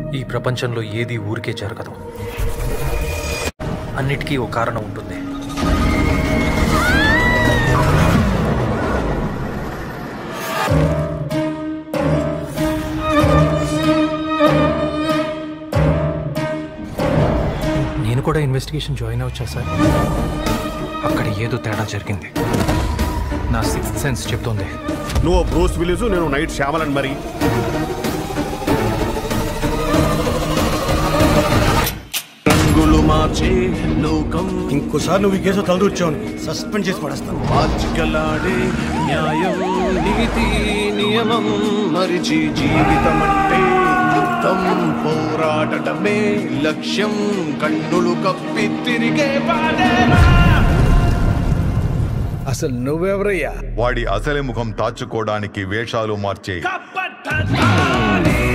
ఈ ప్రపంచంలో ఏది ఊరికే జరగదు అన్నిటికీ ఓ కారణం ఉంటుంది నేను కూడా ఇన్వెస్టిగేషన్ జాయిన్ అవచ్చా సార్ అక్కడ ఏదో తేడా జరిగింది నా సిక్స్త్ సెన్స్ చెప్తోంది నువ్వు బ్రూస్ విలిస్ నేను నైట్ శ్యామలన్ మరి రంగులు మార్చే లోకం ఇంకోసారి నువ్వు ఈ కేసు తలదూర్చావు సస్పెండ్ చేసి పడేస్తాను మార్చికలాడే న్యాయం నీతి నియమం మరిచి జీవితం అంటే యుద్ధం పోరాటమే లక్ష్యం కన్నులు కప్పి తిరిగే పాడేరా అసలు నువ్వెవరయ్యా వాడి అసలి ముఖం దాచుకోవడానికి వేషాలు మార్చే కపట